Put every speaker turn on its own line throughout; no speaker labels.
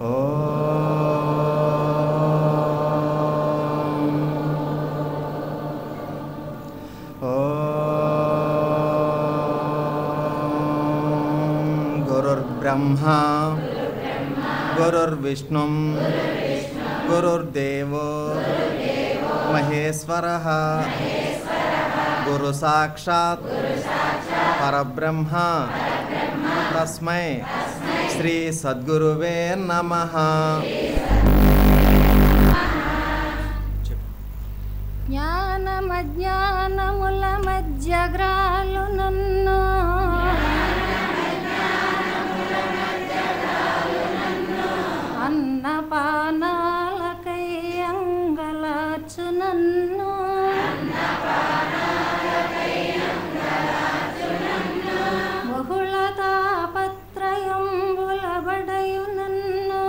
गुरुर्ब्रह्मा गुरुर्विष्णुं गुरुर्देवो महेश्वरः गुरुसाक्षात् परब्रह्म तस्मै श्रीसद्गुरुवे नमः
జ్ఞానమజ్ఞానముల మధ్యగ్రాలు నన్ను అన్నపానాలకై అంగలార్చు నన్ను బహుళ తాపత్రయంబుల బడయు నన్ను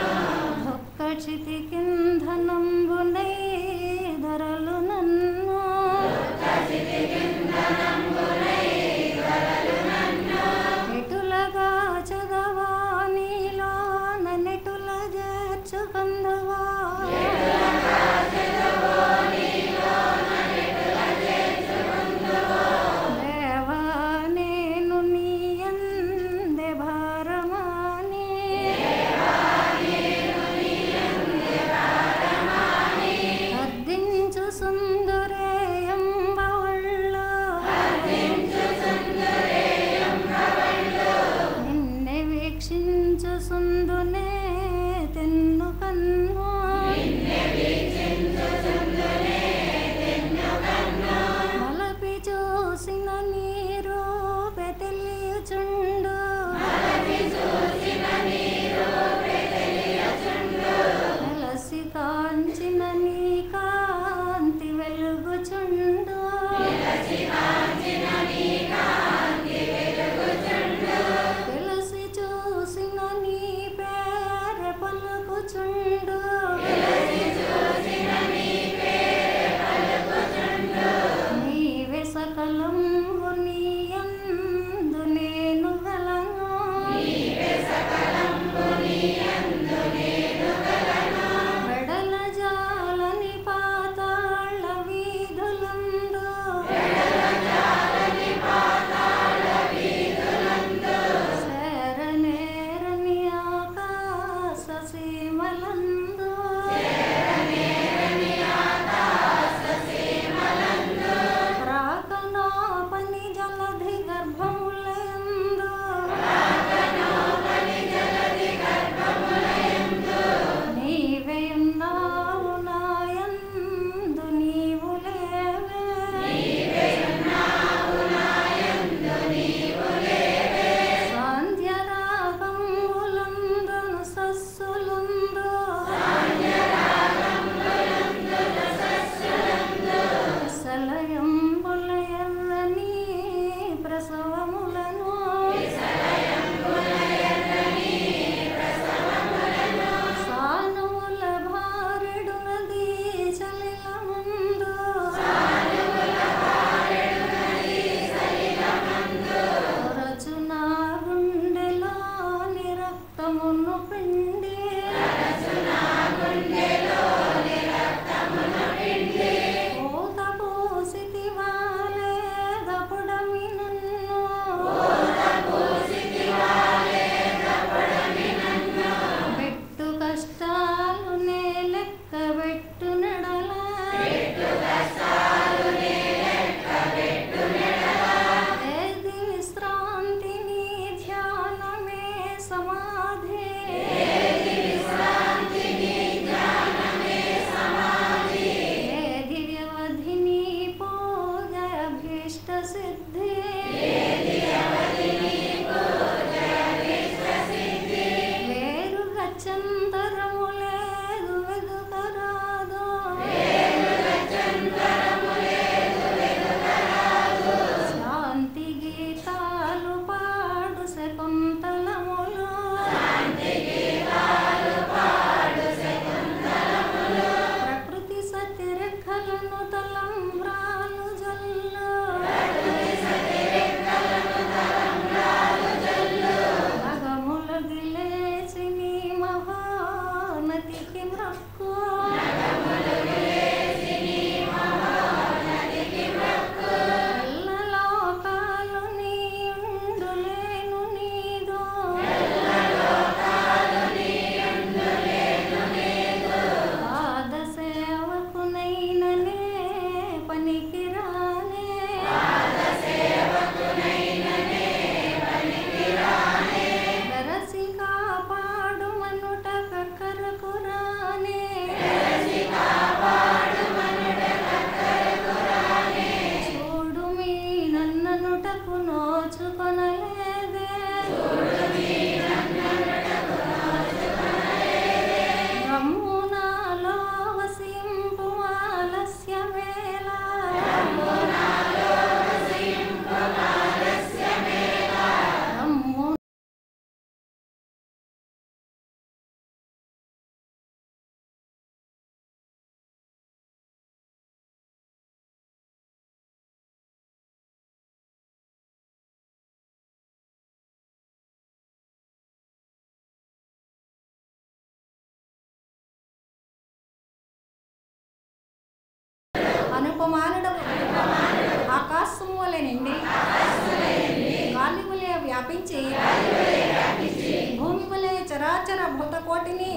దుఃఖ క్షితి కింధనంబునై ధరలు నన్ను నోచుకొనలేదే రమ్మునాలో వసింపు ఆలస్యమేళ రమ్ము అనుపమానుడవు ఆకాశం వలె నిండి గాలి వలె వ్యాపించి భూమి వలె చరాచర భూతకోటిని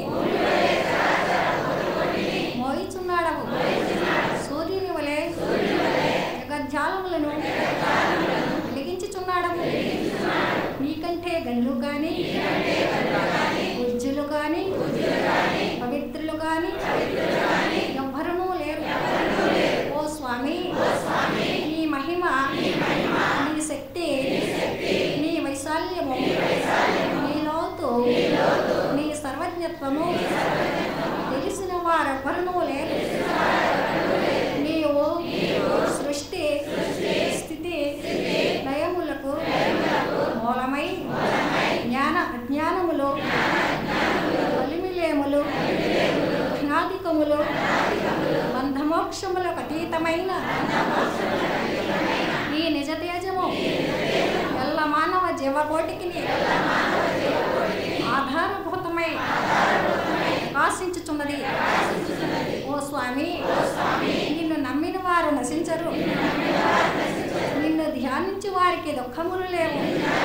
మోయిచున్నాడవు సూర్యుని వలె జగజ్జాలములను వెలిగించుచున్నాడవు నీకంటే గనులు కానీ ఉజ్జులు కానీ పవిత్రులు కానీ ఎవ్వరూ లేరు ఓ స్వామి నీ మహిమ నీ శక్తి నీ వైశాల్యము నీ లోతు నీ సర్వజ్ఞత్వము తెలిసిన వారెవ్వరూ లేరు నీవు సృష్టి స్థితి లయములకు మూలమై జ్ఞాన అజ్ఞానములు కలిమిలేములు జ్ఞాధికములు బంధమోక్షములకు అతీతమైన ఈ నిజ తేజము ఎల్ల మానవ జీవకోటికి ఆధారభూతమై ప్రకాశించుచున్నది ఓ స్వామి నిన్ను నమ్మిన వారు నశించరు నిన్ను ధ్యానించి వారికి దుఃఖములు లేవు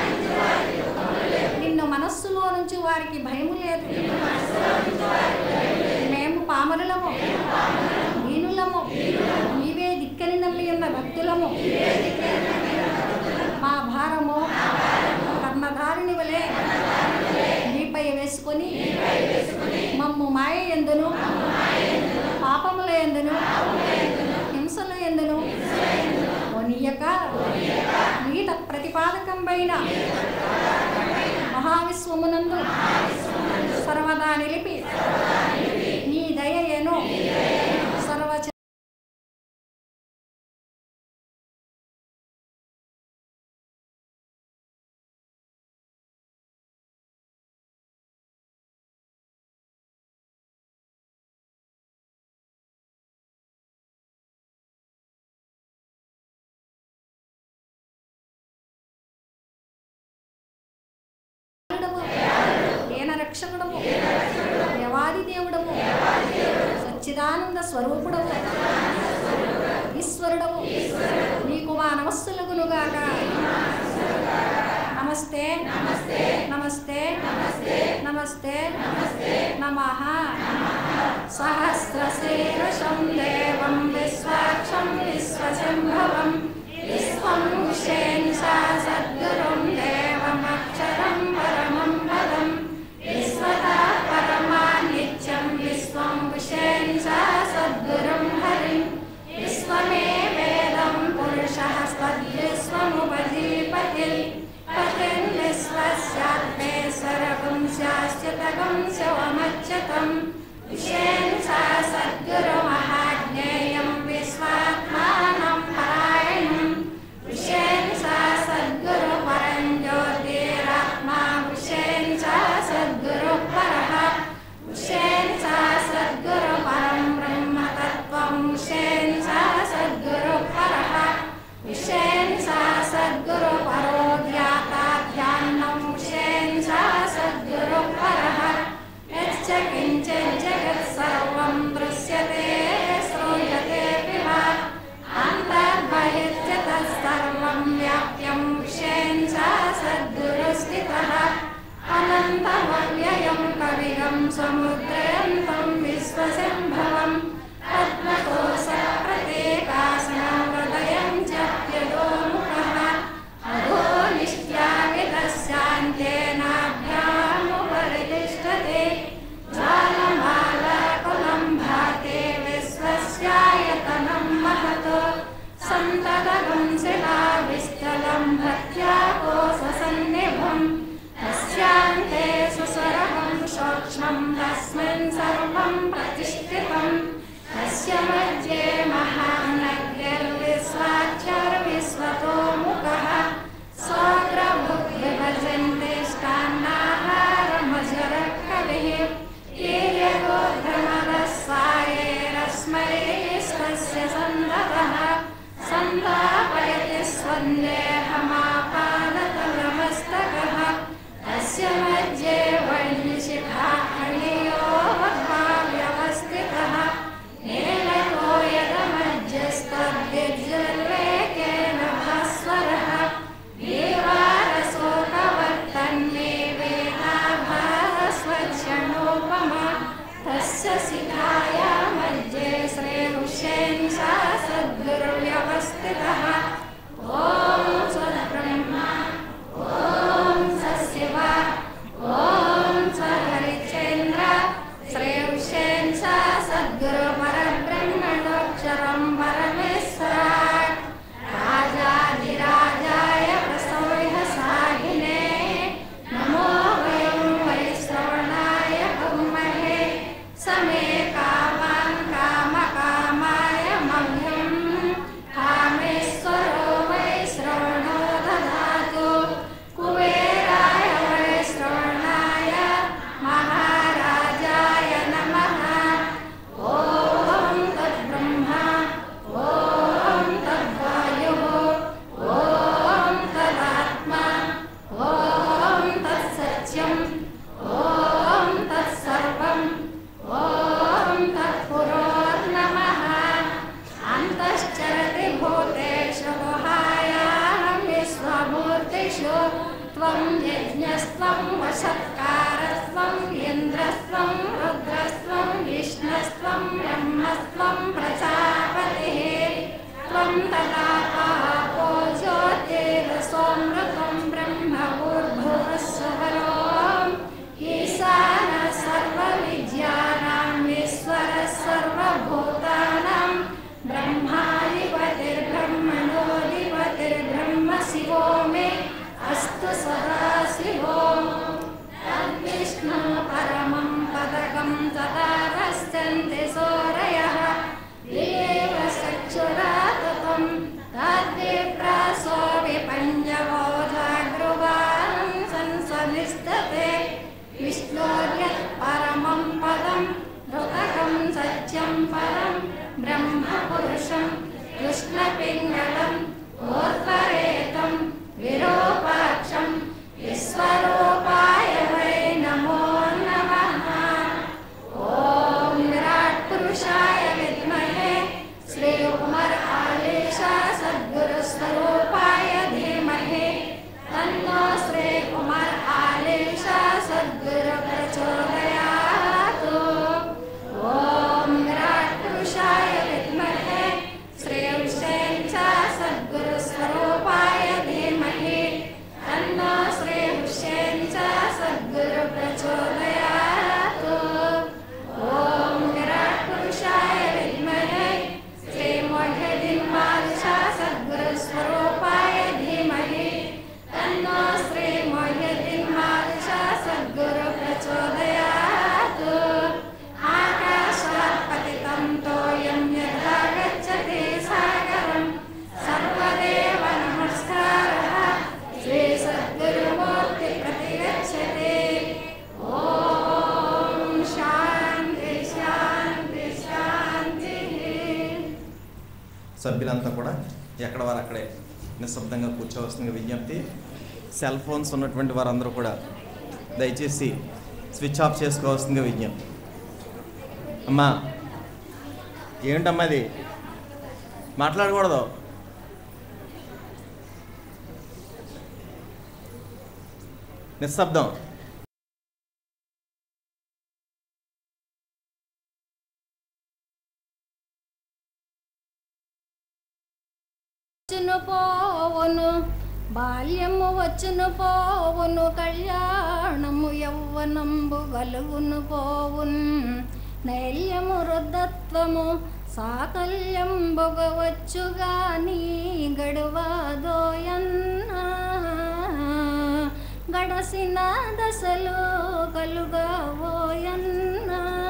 నిన్ను మనస్సులో నుంచి వారికి భయము లేదు మేము పామరులము దీనులము నీవే దిక్కని నమ్మి ఉన్న భక్తులము మా భారము కర్ణధారిని వలె నీపై వేసుకొని మమ్ము మాయ ఎందును పాపముల ఎందును హింసల ఎందును ఒనియక నీత ప్రతిపాదకంపైన మహావిశ్వమునందు సర్వదా నిలిపి నీ దయయేను సర్వచ ఏన రక్షకుడము దేవాది దేవుడము సచ్చిదానంద స్వరూపుడము ఈశ్వరుడము నీకు మా నమస్సులగునుగాక నమస్తే నమస్తే నమస్తే నమస్తే నమః సహస్రశీర్షం దేవం విశ్వాక్షం విశ్వశంభవం విశ్వం విశ్వేన్సా సద్గురుం దేవమక్షరం పరమం పదం విశ్వతా పరమానిత్యం విశ్వం విశ్వేన్సా సద్గురుం హరిం విశ్వమే వేదం పురుషः స్పద్విశ్వముపదీపతిల్ పతిల్ విశ్వస్యాత్మే సర్వం శాశ్వతగం శవమచ్యుతం విశ్వేన్సా సద్గురుమహాజ్ఞేయం విశ్వాత్మానం పరాయణం విశ్వేన్సా సద్గురు పరం జ్యోతిరాత్మా విశ్వేన్సా సద్గురు పరః విశ్వేన్సా సద్గురు పరం బ్రహ్మతత్వం విశ్వేన్సా సద్గురు పరః విశ్వేన్సా సద్గురు పరో ధ్యాతాధ్యాన్నం విశ్వేన్సా సద్గురు పరః యచ్చ కించిత్ జగత్ సర్వ कोशसन्निभं तस्यान्ते सुसरहं सूक्ष्मं तस्मिन् सर्वं प्रतिष्ठितं तस्य मध्ये महानग्निर्विश्वाक्षरविश्वतो मुखः स्वाग्रभुग्विभजन्तेष्टान्नाहारमजरकविः कीर्यगोधमदस्सायैरस्मै स्वस्य सन्दतः सन्तापयति स्वन्देहमापादतलमस्तकः तस्य मध्ये वह्निशिखा अणियोर्भाव्यवस्थितः नीलको यदमध्यस्तद्विज्वल्लेकेन भास्वरः दीवारशोकवर्तन्मे वेदाभास्वच्छणोपमा तस्य शिखाया मध्ये श्रेहुषेन् सा सद्गुरुव्यवस्थितः ॐ सद्ब्रह्मा ॐ सशिवा ॐ स हरिचेन्द्र श्रेयुषेन् सा सद्गुरु परब्रह्मणोऽक्षरं परमेश्वरात् राजाधिराजाय प्रसौह्यसाहिने नमो वयं वैश्रवणाय कुर्महे समे कामान् कामकामाय मह्यं कामेश्वरो वैश्रवणो ददातु कुबेराय वैश्रवणाय महाराजाय नमः ॐ तद्ब्रह्मा ॐ तद्वायुः ॐ तदात्मा ॐ तत्सत्यम् ॐ तत्सर्वम् ॐ तत्पुरोर्नमः अन्तश्चरति भूतेषु गुहायां विश्वमूर्तिषु त्वं यज्ञस्त्वं वशत्कारस्त्वम् इन्द्रस्त्वं रुद्रस्त्वं विष्णस्त्वं ब्रह्मस्त्वं प्रजापतिः त्वं तदा पापो ज्योतिरसोऽमृतं ब्रह्मभूर्भुवस्सुवरोम् ईशानः सर्वविद्यानां ईश्वरः सर्वभूतानां ब्रह्माधिपतिर्ब्रह्मणोऽधिपतिर्ब्रह्म शिवो मे अस्तु सदा शिवो तद्विष्णु परमं पदकं तदा गच्छन्ति सोरयः देव चक्षुराततं तद्विप्रासो विपञ्जवो जागृवान् संसनिष्ठते विष्णोर्यत् परमं पदं ऋतकं सत्यं परं ब्रह्मपुरुषं कृष्णपिङ्गलम् ओर्वरेतं विरूपाक्षं विश्वरूपाय वै नमो नमः ॐ विराट् पुरुषाय विद्महे श्रीकुमार आलेशा सद्गुरुस्वरूपाय धीमहि तन्नो श्रीकुमार आलेशा सद्गुरु प्रचोदयात् ॐ विराट् पुरुषाय विद्महे श्रीविषेण च सद्गुरुस्वरूपाय धीमहि तन्नो श्रीविषेण च सद्गुरु प्रचोदयात् ॐ विराट् पुरुषाय विद्महे श्रीमोह्यदिन्मालिषा सद्गुरुस्वरूपाय धीमहि तन्नो श्रीमोह्यदिन्मालिषा सद्गुरु प्रचोदयात् आकाशात् पतितं तोयं यथा गच्छति सागरं सर्वदेव नमस्कारः श्रीसद्गुरुमूर्तिप्रतिगच्छति ॐ शान्ति शान्ति शान्तिः
సభ్యులంతా కూడా ఎక్కడ వారు అక్కడే నిశ్శబ్దంగా కూర్చోవలసిన విజ్ఞప్తి సెల్ ఫోన్స్ ఉన్నటువంటి వారందరూ కూడా దయచేసి స్విచ్ ఆఫ్ చేసుకోవాల్సిందిగా విజ్ఞప్తి అమ్మా ఏమిటమ్మా అది మాట్లాడకూడదు నిశ్శబ్దం
వచ్చును పోవును బాల్యము వచ్చును పోవును కళ్యాణము యౌవనంబు గలుగును పోవున్ నైల్యము వృద్ధత్వము సాకల్యంబుగవచ్చు గాని గడువాదోయన్నా గడసిన దశలో కలుగవోయన్న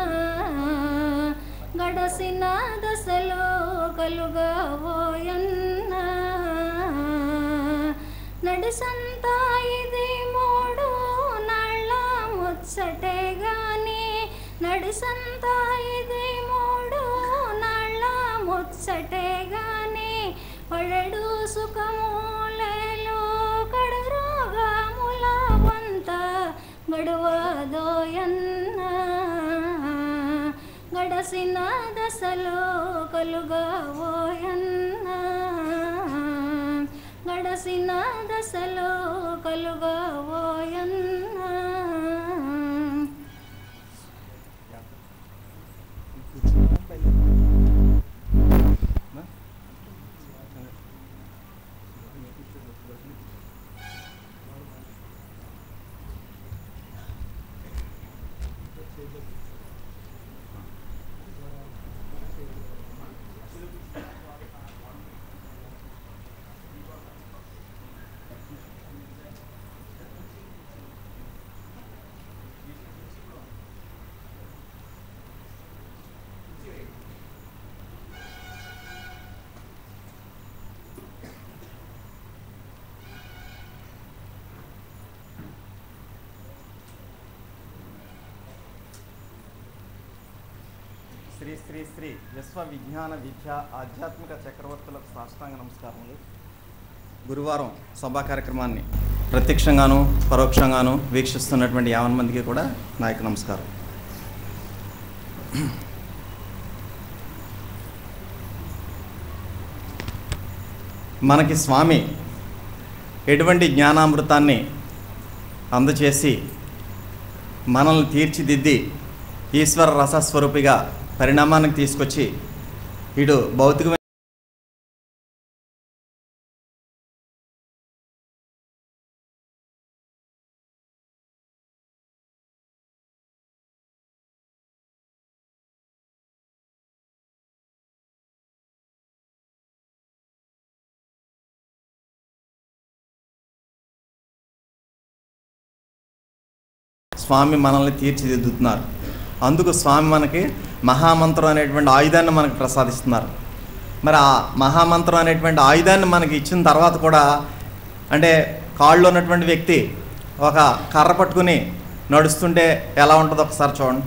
గడసిన దశలో కలుగవోయన్న నడిసంత ఇది మూడు నళ్ళ ముచ్చటే గాని నడిసంత ఇది మూడు నళ్ళ ముచ్చటే గాని పడడు సుఖములలో కడు రోగముల వంత గడువదోయన్న గడసిన దశలో కలుగవోయన్న గడసిన దశలో కలుగవోయన్న
శ్రీ శ్రీ శ్రీ విశ్వ విజ్ఞాన విద్య ఆధ్యాత్మిక చక్రవర్తులకు సాష్టాంగ నమస్కారములు గురువారం సభా కార్యక్రమాన్ని ప్రత్యక్షంగాను పరోక్షంగాను వీక్షిస్తున్నటువంటి యావన్ మందికి కూడా నా యొక్క నమస్కారం మనకి స్వామి ఎటువంటి జ్ఞానామృతాన్ని అందచేసి మనల్ని తీర్చిదిద్ది ఈశ్వర రసస్వరూపిగా పరిణామానికి తీసుకొచ్చి ఇటు భౌతికమైన స్వామి మనల్ని తీర్చిదిద్దుతున్నారు అందుకు స్వామి మనకి మహామంత్రం అనేటువంటి ఆయుధాన్ని మనకు ప్రసాదిస్తున్నారు మరి ఆ మహామంత్రం అనేటువంటి ఆయుధాన్ని మనకి ఇచ్చిన తర్వాత కూడా అంటే కాళ్ళు ఉన్నటువంటి వ్యక్తి ఒక కర్ర పట్టుకుని నడుస్తుంటే ఎలా ఉంటుందో ఒకసారి చూడండి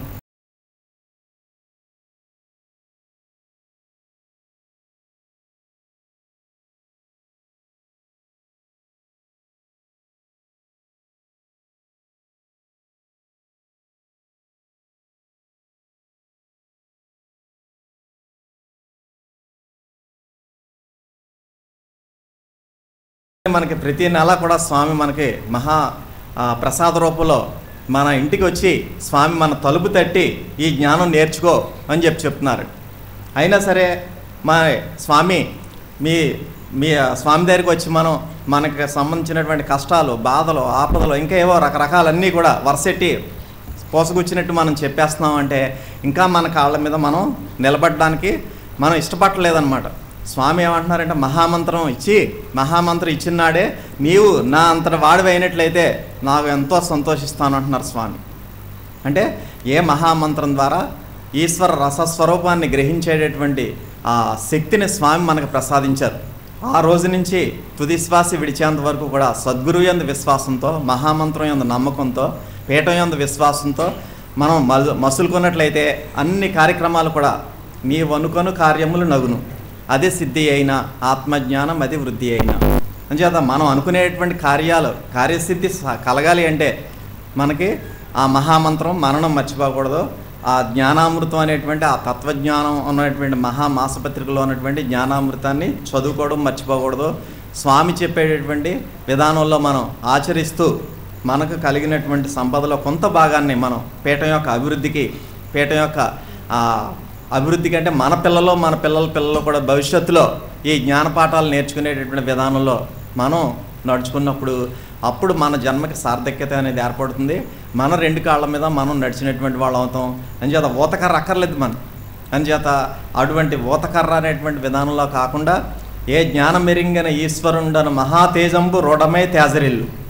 మనకి ప్రతి నెల కూడా స్వామి మనకి మహా ఆ, ప్రసాద రూపంలో మన ఇంటికి వచ్చి స్వామి మన తలుపు తట్టి ఈ జ్ఞానం నేర్చుకో అని చెప్పి చెప్తున్నారు అయినా సరే మా స్వామి మీ మీ స్వామి దగ్గరికి వచ్చి మనం మనకి సంబంధించినటువంటి కష్టాలు బాధలు ఆపదలు ఇంకా ఏవో రకరకాలన్నీ కూడా వరసెట్టి పోసగుచ్చినట్టు మనం చెప్పేస్తున్నాం అంటే ఇంకా మన కాళ్ళ మీద మనం నిలబడడానికి మనం ఇష్టపడలేదన్నమాట స్వామి ఏమంటున్నారంటే మహామంత్రం ఇచ్చి మహామంత్రం ఇచ్చిన నాడే నీవు నా అంతటి వాడివి అయినట్లయితే నాకు ఎంతో సంతోషిస్తాను అంటున్నారు స్వామి అంటే ఏ మహామంత్రం ద్వారా ఈశ్వర రసస్వరూపాన్ని గ్రహించేటటువంటి ఆ శక్తిని స్వామి మనకు ప్రసాదించారు ఆ రోజు నుంచి తుది శ్వాస విడిచేంత వరకు కూడా సద్గురువు యందు విశ్వాసంతో మహామంత్రం యందు నమ్మకంతో పీఠం యందు విశ్వాసంతో మనం మలు మసులుకున్నట్లయితే అన్ని కార్యక్రమాలు కూడా నీ వనుకొను కార్యములు నగును అదే సిద్ధి అయిన ఆత్మజ్ఞానం అది వృద్ధి అయిన అంచేత మనం అనుకునేటువంటి కార్యాలు కార్యసిద్ధి స- కలగాలి అంటే మనకి ఆ మహామంత్రం మరణం మర్చిపోకూడదు ఆ జ్ఞానామృతం అనేటువంటి ఆ తత్వజ్ఞానం ఉన్నటువంటి మహా మాసపత్రికలో ఉన్నటువంటి జ్ఞానామృతాన్ని చదువుకోవడం మర్చిపోకూడదు స్వామి చెప్పేటటువంటి విధానంలో మనం ఆచరిస్తూ మనకు కలిగినటువంటి సంపదలో కొంత భాగాన్ని మనం పీఠం యొక్క అభివృద్ధికి పీఠం యొక్క ఆ, అభివృద్ధి కంటే మన పిల్లలు మన పిల్లల పిల్లలు కూడా భవిష్యత్తులో ఈ జ్ఞానపాఠాలు నేర్చుకునేటటువంటి విధానంలో మనం నడుచుకున్నప్పుడు అప్పుడు మన జన్మకి సార్థక్యత అనేది ఏర్పడుతుంది మన రెండు కాళ్ళ మీద మనం నడిచినటువంటి వాళ్ళం అవుతాం అంచేత ఊతకర్ర అక్కర్లేదు మనం అంచేత అటువంటి ఊతకర్ర అనేటువంటి విధానంలో కాకుండా ఏ జ్ఞానం మెరింగిన ఈశ్వరుండను మహాతేజంబు రోడమే తేజరిల్లు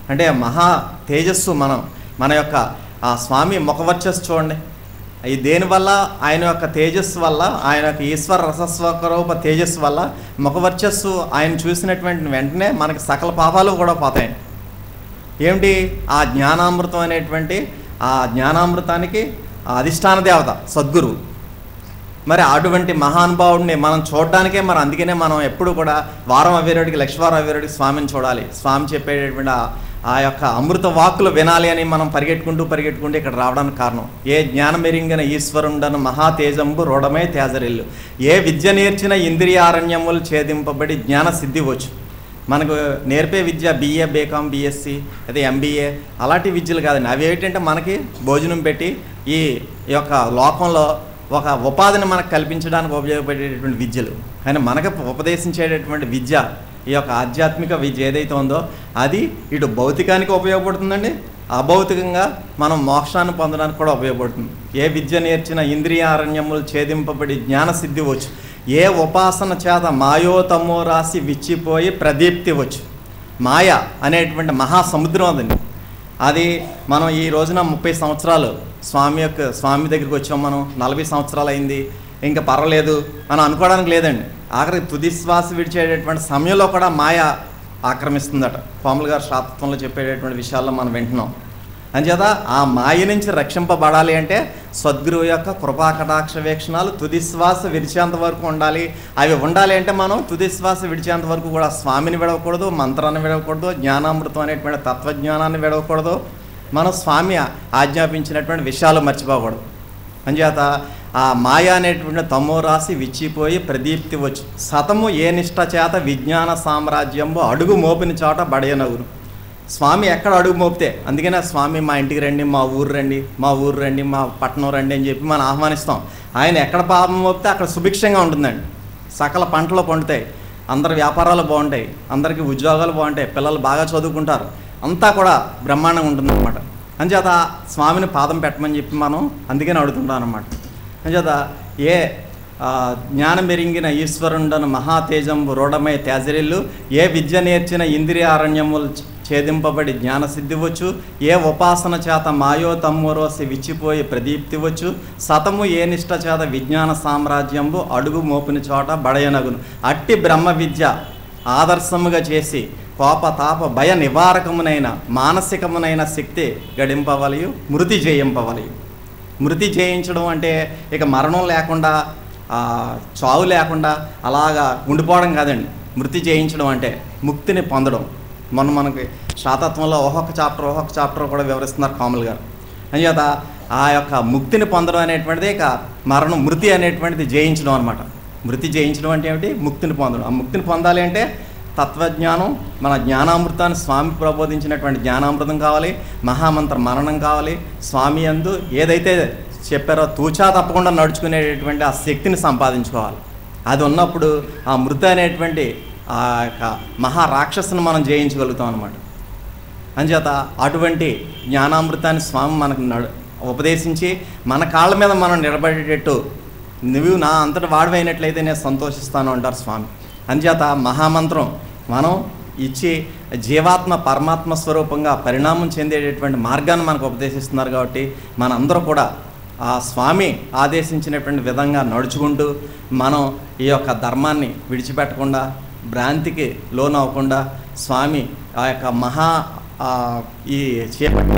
అంటే మహా తేజస్సు మనం మన యొక్క ఆ స్వామి ముఖవర్చస్సు చూడండి ఈ దేనివల్ల ఆయన యొక్క తేజస్సు వల్ల ఆయన యొక్క ఈశ్వర రసస్వరూప తేజస్సు వల్ల ముఖవర్చస్సు ఆయన చూసినటువంటి వెంటనే మనకి సకల పాపాలు కూడా పోతాయి ఏమిటి ఆ జ్ఞానామృతం అనేటువంటి ఆ జ్ఞానామృతానికి ఆ అధిష్టాన దేవత సద్గురువు మరి అటువంటి మహానుభావుడిని మనం చూడడానికే మరి అందుకనే మనం ఎప్పుడు కూడా వారం అవ్వేరుడికి లక్ష్వారం అవ్వేరుడికి స్వామిని చూడాలి స్వామి చెప్పేటటువంటి ఆ- ఆ యొక్క అమృత వాక్కులు వినాలి అని మనం పరిగెట్టుకుంటూ పరిగెట్టుకుంటూ ఇక్కడ రావడానికి కారణం ఏ జ్ఞానం మెరింగిన ఈశ్వరుండను మహా తేజంబు రోడమే తేజరిల్లు ఏ విద్య నేర్చిన ఇంద్రియారణ్యములు ఛేదింపబడి జ్ఞాన సిద్ధి వచ్చు మనకు నేర్పే విద్య బీఏ బీకామ్ బీఎస్సీ అదే ఎంబీఏ అలాంటి విద్యలు కాదండి అవి ఏంటంటే మనకి భోజనం పెట్టి ఈ యొక్క లోకంలో ఒక ఉపాధిని మనకు కల్పించడానికి ఉపయోగపడేటటువంటి విద్యలు కానీ మనకు ఉపదేశించేటటువంటి విద్య ఈ యొక్క ఆధ్యాత్మిక విద్య ఏదైతే ఉందో అది ఇటు భౌతికానికి ఉపయోగపడుతుందండి అభౌతికంగా మనం మోక్షాన్ని పొందడానికి కూడా ఉపయోగపడుతుంది ఏ విద్య నేర్చిన ఇంద్రియారణ్యములు ఛేదింపబడి జ్ఞాన సిద్ధి వచ్చు ఏ ఉపాసన చేత మాయోతమో రాసి విచ్చిపోయి ప్రదీప్తి వచ్చు మాయ అనేటువంటి మహాసముద్రం అదండి అది మనం ఈ రోజున ముప్పై సంవత్సరాలు స్వామి యొక్క స్వామి దగ్గరికి వచ్చాం మనం నలభై సంవత్సరాలు అయింది ఇంకా పర్వాలేదు అని అనుకోవడానికి లేదండి ఆఖరికి తుది శ్వాస విడిచేటటువంటి సమయంలో కూడా మాయ ఆక్రమిస్తుందట పాములు గారు శాతత్వంలో చెప్పేటటువంటి విషయాల్లో మనం వింటున్నాం అంచేత ఆ మాయ నుంచి రక్షింపబడాలి అంటే సద్గురువు యొక్క కృపా కటాక్ష వీక్షణాలు తుది శ్వాస విడిచేంత వరకు ఉండాలి అవి ఉండాలి అంటే మనం తుది శ్వాస విడిచేంత వరకు కూడా స్వామిని విడవకూడదు మంత్రాన్ని విడవకూడదు జ్ఞానామృతం అనేటువంటి తత్వజ్ఞానాన్ని విడవకూడదు మనం స్వామి ఆజ్ఞాపించినటువంటి విషయాలు మర్చిపోకూడదు అంచేత ఆ మాయ అనేటువంటి తమో రాసి విచ్చిపోయి ప్రదీప్తి వచ్చు సతము ఏ నిష్ట చేత విజ్ఞాన సామ్రాజ్యంబు అడుగు మోపిన చోట బడయనగును స్వామి ఎక్కడ అడుగు మోపితే అందుకనే స్వామి మా ఇంటికి రండి మా ఊరు రండి మా ఊరు రండి మా పట్టణం రండి అని చెప్పి మనం ఆహ్వానిస్తాం ఆయన ఎక్కడ పాపం మోపితే అక్కడ సుభిక్షంగా ఉంటుందండి సకల పంటలు పండుతాయి అందరి వ్యాపారాలు బాగుంటాయి అందరికీ ఉద్యోగాలు బాగుంటాయి పిల్లలు బాగా చదువుకుంటారు అంతా కూడా బ్రహ్మాండంగా ఉంటుందన్నమాట అంచేత స్వామిని పాదం పెట్టమని చెప్పి మనం అందుకని అడుగుతుంటాం అనమాట అంచేత ఏ ఆ, జ్ఞానం మెరింగిన ఈశ్వరుండను మహాతేజంబు రోడమై తేజరిల్లు ఏ విద్య నేర్చిన ఇంద్రియారణ్యములు ఛ- ఛేదింపబడి జ్ఞాన సిద్ధివచ్చు ఏ ఉపాసన చేత మాయో తమ్మురోసి విచ్చిపోయి ప్రదీప్తివచ్చు సతము ఏ నిష్ట చేత విజ్ఞాన సామ్రాజ్యంబు అడుగు మోపిన చోట బడయనగును అట్టి బ్రహ్మ విద్య ఆదర్శముగా చేసి కోప తాప భయ నివారకమునైన మానసికమునైన శక్తి గడింపవలయు మృతి జయింపవలయు మృతి జయించడం అంటే ఇక మరణం లేకుండా ఆ, చావు లేకుండా అలాగా ఉండిపోవడం కాదండి మృతి జయించడం అంటే ముక్తిని పొందడం మొన్న మనకి శాతత్వంలో ఒక్కొక్క చాప్టర్ ఒక్కొక్క చాప్టర్ కూడా వివరిస్తున్నారు కామల్ గారు అంచేత ఆ యొక్క ముక్తిని పొందడం అనేటువంటిది ఇక మరణం మృతి అనేటువంటిది జయించడం అనమాట మృతి జయించడం అంటే ఏమిటి ముక్తిని పొందడం ఆ ముక్తిని పొందాలి అంటే తత్వజ్ఞానం మన జ్ఞానామృతాన్ని స్వామి ప్రబోధించినటువంటి జ్ఞానామృతం కావాలి మహామంత్ర మరణం కావాలి స్వామి అందు ఏదైతే చెప్పారో తూచా తప్పకుండా నడుచుకునేటటువంటి ఆ శక్తిని సంపాదించుకోవాలి అది ఉన్నప్పుడు ఆ మృతి అనేటువంటి ఆ యొక్క మహారాక్షసును మనం జయించగలుగుతాం అనమాట అంచేత అటువంటి జ్ఞానామృతాన్ని స్వామి మనకు నడు ఉపదేశించి మన కాళ్ళ మీద మనం నిలబడేటట్టు నువ్వు నా అంతటి వాడివైనట్లయితే నేను సంతోషిస్తాను అంటారు స్వామి అంచేత మహామంత్రం మనం ఇచ్చి జీవాత్మ పరమాత్మ స్వరూపంగా పరిణామం చెందేటటువంటి మార్గాన్ని మనకు ఉపదేశిస్తున్నారు కాబట్టి మనందరూ కూడా ఆ స్వామి ఆదేశించినటువంటి విధంగా నడుచుకుంటూ మనం ఈ యొక్క ధర్మాన్ని విడిచిపెట్టకుండా భ్రాంతికి లోను అవ్వకుండా స్వామి ఆ యొక్క మహా ఆ, ఈ చేపట్టిన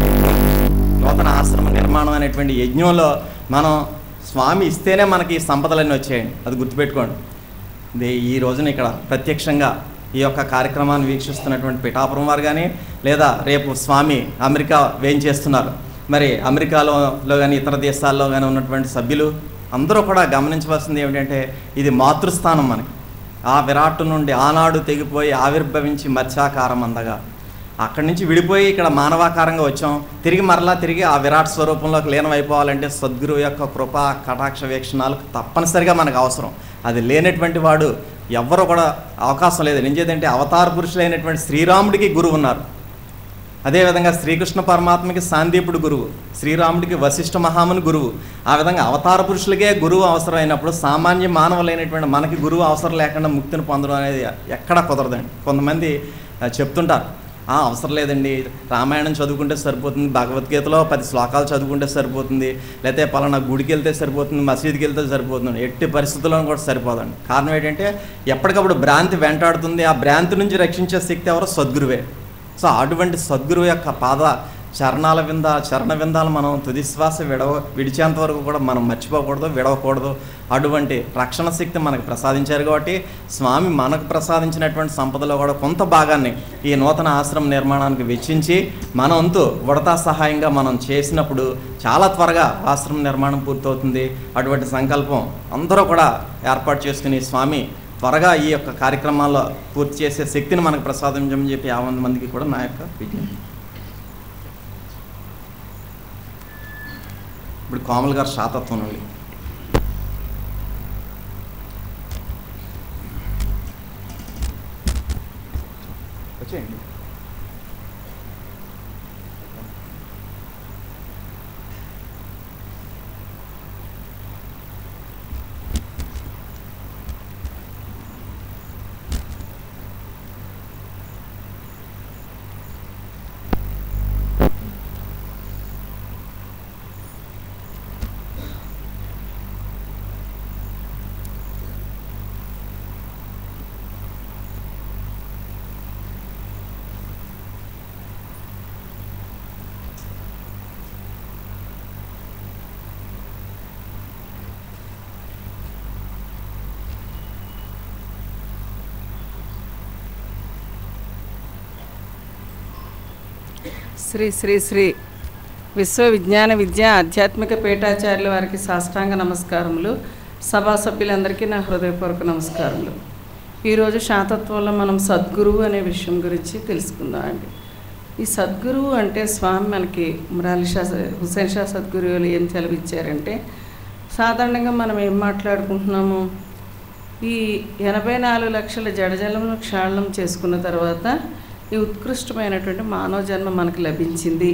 నూతన ఆశ్రమ నిర్మాణం అనేటువంటి యజ్ఞంలో మనం స్వామి ఇస్తేనే మనకి ఈ సంపదలన్నీ వచ్చాయండి అది గుర్తుపెట్టుకోండి ఇది ఈ రోజున ఇక్కడ ప్రత్యక్షంగా ఈ యొక్క కార్యక్రమాన్ని వీక్షిస్తున్నటువంటి పిఠాపురం వారు కానీ లేదా రేపు స్వామి అమెరికా వేయించేస్తున్నారు మరి అమెరికాలో లో కానీ ఇతర దేశాల్లో కానీ ఉన్నటువంటి సభ్యులు అందరూ కూడా గమనించవలసింది ఏమిటంటే ఇది మాతృస్థానం మనకి ఆ విరాట్ నుండి ఆనాడు తెగిపోయి ఆవిర్భవించి మత్స్యాకారం అందగా అక్కడి నుంచి విడిపోయి ఇక్కడ మానవాకారంగా వచ్చాం తిరిగి మరలా తిరిగి ఆ విరాట్ స్వరూపంలోకి లీనమైపోవాలంటే సద్గురువు యొక్క కృప కటాక్ష వీక్షణాలు తప్పనిసరిగా మనకు అవసరం అది లేనటువంటి వాడు ఎవ్వరు కూడా అవకాశం లేదు నిజేదంటే అవతార పురుషులైనటువంటి శ్రీరాముడికి గురువు ఉన్నారు అదేవిధంగా శ్రీకృష్ణ పరమాత్మకి సాందీపుడు గురువు శ్రీరాముడికి వశిష్ఠ మహాముని గురువు ఆ విధంగా అవతార పురుషులకే గురువు అవసరమైనప్పుడు సామాన్య మానవులైనటువంటి మనకి గురువు అవసరం లేకుండా ముక్తిని పొందడం అనేది ఎక్కడా కుదరదండి కొంతమంది ఆ, చెప్తుంటారు "ఆ, అవసరం లేదండి రామాయణం చదువుకుంటే సరిపోతుంది భగవద్గీతలో పది శ్లోకాలు చదువుకుంటే సరిపోతుంది లేకపోతే పలానా గుడికి వెళ్తే సరిపోతుంది మసీదుకి వెళ్తే సరిపోతుంది ఎట్టి పరిస్థితుల్లోనూ కూడా సరిపోదండి కారణం ఏంటంటే ఎప్పటికప్పుడు భ్రాంతి వెంటాడుతుంది ఆ భ్రాంతి నుంచి రక్షించే శక్తి ఎవరో సద్గురువే సో అటువంటి సద్గురువు యొక్క పాద చరణాల వింద చరణ విందాలు మనం తుది శ్వాస విడవ విడిచేంత వరకు కూడా మనం మర్చిపోకూడదు విడవకూడదు అటువంటి రక్షణ శక్తి మనకు ప్రసాదించారు కాబట్టి స్వామి మనకు ప్రసాదించినటువంటి సంపదలో కూడా కొంత భాగాన్ని ఈ నూతన ఆశ్రమం నిర్మాణానికి వెచ్చించి మన వంతు ఉడతా సహాయంగా మనం చేసినప్పుడు చాలా త్వరగా ఆశ్రమం నిర్మాణం పూర్తవుతుంది అటువంటి సంకల్పం అందరూ కూడా ఏర్పాటు చేసుకుని స్వామి త్వరగా ఈ యొక్క కార్యక్రమాల్లో పూర్తి చేసే శక్తిని మనకు ప్రసాదించమని చెప్పి యాభై మందికి కూడా నా యొక్క విజ్ఞప్తి ఇప్పుడు కోమల్ గారు శాతత్వం నుండి వచ్చేయండి
శ్రీ శ్రీ శ్రీ విశ్వ విజ్ఞాన విద్య ఆధ్యాత్మిక పీఠాచార్యుల వారికి సాష్టాంగ నమస్కారములు సభా సభ్యులందరికీ నా హృదయపూర్వక నమస్కారములు ఈరోజు శాతత్వంలో మనం సద్గురువు అనే విషయం గురించి తెలుసుకుందాం అండి ఈ సద్గురువు అంటే స్వామి మనకి మురాలి షా హుసేన్ షా సద్గురువులు ఏం సెలవిచ్చారంటే సాధారణంగా మనం ఏం మాట్లాడుకుంటున్నాము ఈ ఎనభై నాలుగు లక్షల జడజలమును క్షాళనం చేసుకున్న తర్వాత ఈ ఉత్కృష్టమైనటువంటి మానవ జన్మ మనకు లభించింది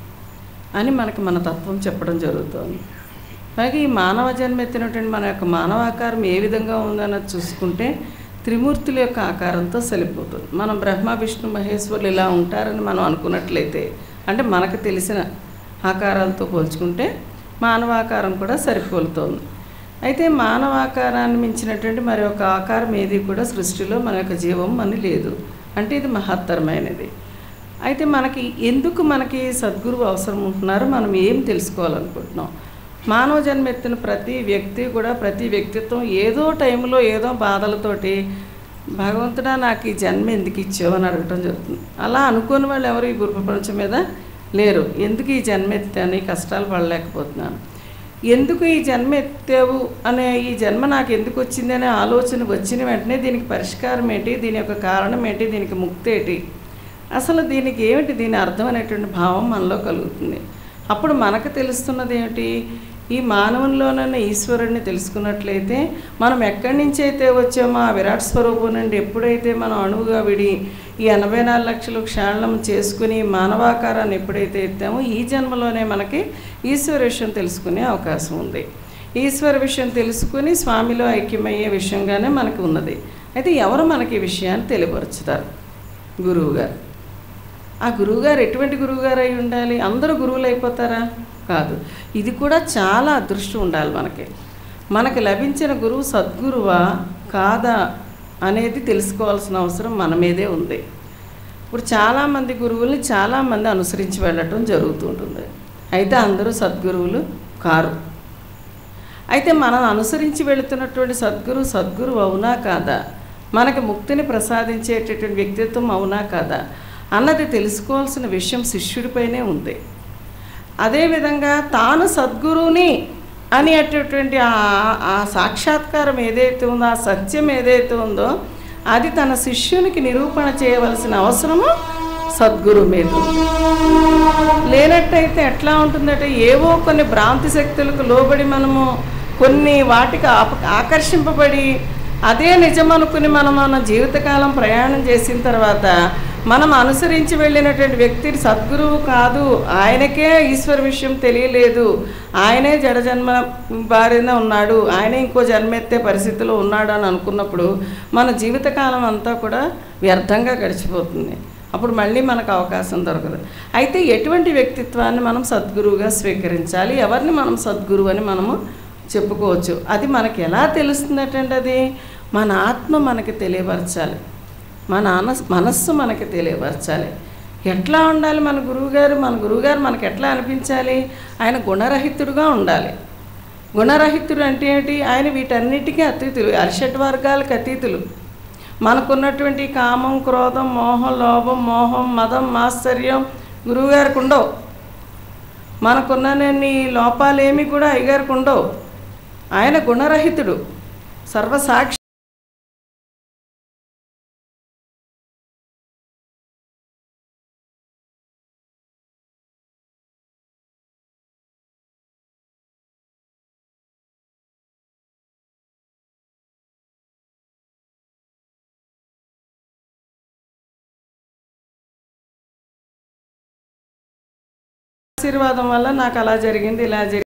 అని మనకి మన తత్వం చెప్పడం జరుగుతుంది అలాగే ఈ మానవ జన్మ ఎత్తినటువంటి మన యొక్క మానవాకారం ఏ విధంగా ఉందన్నది చూసుకుంటే త్రిమూర్తుల యొక్క ఆకారంతో సరిపోతుంది మనం బ్రహ్మ విష్ణు మహేశ్వరులు ఇలా ఉంటారని మనం అనుకున్నట్లయితే అంటే మనకు తెలిసిన ఆకారాలతో పోల్చుకుంటే మానవాకారం కూడా సరిపోలుతోంది అయితే మానవాకారాన్ని మించినటువంటి మరి ఒక ఆకారం ఏది కూడా సృష్టిలో మన యొక్క జీవం అని లేదు అంటే ఇది మహత్తరమైనది అయితే మనకి ఎందుకు మనకి సద్గురువు అవసరం ఉంటున్నారో మనం ఏం తెలుసుకోవాలనుకుంటున్నాం మానవ జన్మ ఎత్తిన ప్రతి వ్యక్తి కూడా ప్రతి వ్యక్తిత్వం ఏదో టైంలో ఏదో బాధలతోటి భగవంతుడా నాకు ఈ జన్మ ఎందుకు ఇచ్చావు అని అడగటం జరుగుతుంది అలా అనుకోని వాళ్ళు ఎవరు ఈ గురు ప్రపంచం మీద లేరు ఎందుకు ఈ జన్మ ఎత్తాను ఈ కష్టాలు పడలేకపోతున్నాను ఎందుకు ఈ జన్మ ఎత్తావు అనే ఈ జన్మ నాకు ఎందుకు వచ్చింది అనే ఆలోచన వచ్చిన వెంటనే దీనికి పరిష్కారం ఏంటి దీని యొక్క కారణం ఏంటి దీనికి ముక్తి ఏంటి అసలు దీనికి ఏమిటి దీని అర్థం అనేటువంటి భావం మనలో కలుగుతుంది అప్పుడు మనకు తెలుస్తున్నది ఏమిటి ఈ మానవునిలోనన్న ఈశ్వరుడిని తెలుసుకున్నట్లయితే మనం ఎక్కడి నుంచి అయితే వచ్చామో ఆ విరాట్ స్వరూపం నుండి ఎప్పుడైతే మనం అణువుగా విడి ఈ ఎనభై నాలుగు లక్షలు క్షాళనం చేసుకుని మానవాకారాన్ని ఎప్పుడైతే ఎత్తామో ఈ జన్మలోనే మనకి ఈశ్వర విషయం తెలుసుకునే అవకాశం ఉంది ఈశ్వర విషయం తెలుసుకుని స్వామిలో ఐక్యమయ్యే విషయంగానే మనకు ఉన్నది అయితే ఎవరు మనకి ఈ విషయాన్ని తెలియపరుచుతారు గురువుగారు ఆ గురువుగారు ఎటువంటి గురువుగారు అయి ఉండాలి అందరూ గురువులు అయిపోతారా కాదు ఇది కూడా చాలా అదృష్టం ఉండాలి మనకి మనకి లభించిన గురువు సద్గురువా కాదా అనేది తెలుసుకోవాల్సిన అవసరం మన మీదే ఉంది ఇప్పుడు చాలామంది గురువుల్ని చాలామంది అనుసరించి వెళ్ళటం జరుగుతుంటుంది అయితే అందరూ సద్గురువులు కారు అయితే మనం అనుసరించి వెళుతున్నటువంటి సద్గురు సద్గురు అవునా కాదా మనకి ముక్తిని ప్రసాదించేటటువంటి వ్యక్తిత్వం అవునా కాదా అన్నది తెలుసుకోవాల్సిన విషయం శిష్యుడిపైనే ఉంది అదేవిధంగా తాను సద్గురువుని అనేటటువంటి ఆ- ఆ సాక్షాత్కారం ఏదైతే ఉందో ఆ సత్యం ఏదైతే ఉందో అది తన శిష్యునికి నిరూపణ చేయవలసిన అవసరము సద్గురు మీద ఉంది. లేనట్టయితే ఎట్లా ఉంటుందంటే ఏవో కొన్ని భ్రాంతి శక్తులకు లోబడి మనము కొన్ని వాటికి ఆప- ఆకర్షింపబడి అదే నిజం అనుకుని మనం మన జీవితకాలం ప్రయాణం చేసిన తర్వాత మనం అనుసరించి వెళ్ళినటువంటి వ్యక్తి సద్గురువు కాదు ఆయనకే ఈశ్వర విషయం తెలియలేదు ఆయనే జడజన్మ బారిన ఉన్నాడు ఆయనే ఇంకో జన్మెత్తే పరిస్థితిలో ఉన్నాడు అని అనుకున్నప్పుడు మన జీవితకాలం అంతా కూడా వ్యర్థంగా గడిచిపోతుంది అప్పుడు మళ్ళీ మనకు అవకాశం దొరకదు అయితే ఎటువంటి వ్యక్తిత్వాన్ని మనం సద్గురువుగా స్వీకరించాలి ఎవరిని మనం సద్గురువు అని మనము చెప్పుకోవచ్చు అది మనకి ఎలా తెలుస్తుందటండి అది మన ఆత్మ మనకి తెలియపరచాలి మన అనస్ మనస్సు మనకి తెలియపరచాలి ఎట్లా ఉండాలి మన గురువుగారు మన గురువుగారు మనకి ఎట్లా అనిపించాలి ఆయన గుణరహితుడుగా ఉండాలి గుణరహితుడు అంటే ఏంటి ఆయన వీటన్నిటికీ అతీతులు అరిషట్ వర్గాలకు అతీతులు మనకున్నటువంటి కామం క్రోధం మోహం లోభం మోహం మదం మాత్సర్యం గురువుగారికి ఉండవు మనకున్నన్ని లోపాలేమి కూడా అయ్యగారికి ఉండవు ఆయన గుణరహితుడు సర్వసాక్షి ఆశీర్వాదం వల్ల నాకు అలా జరిగింది ఇలా జరిగింది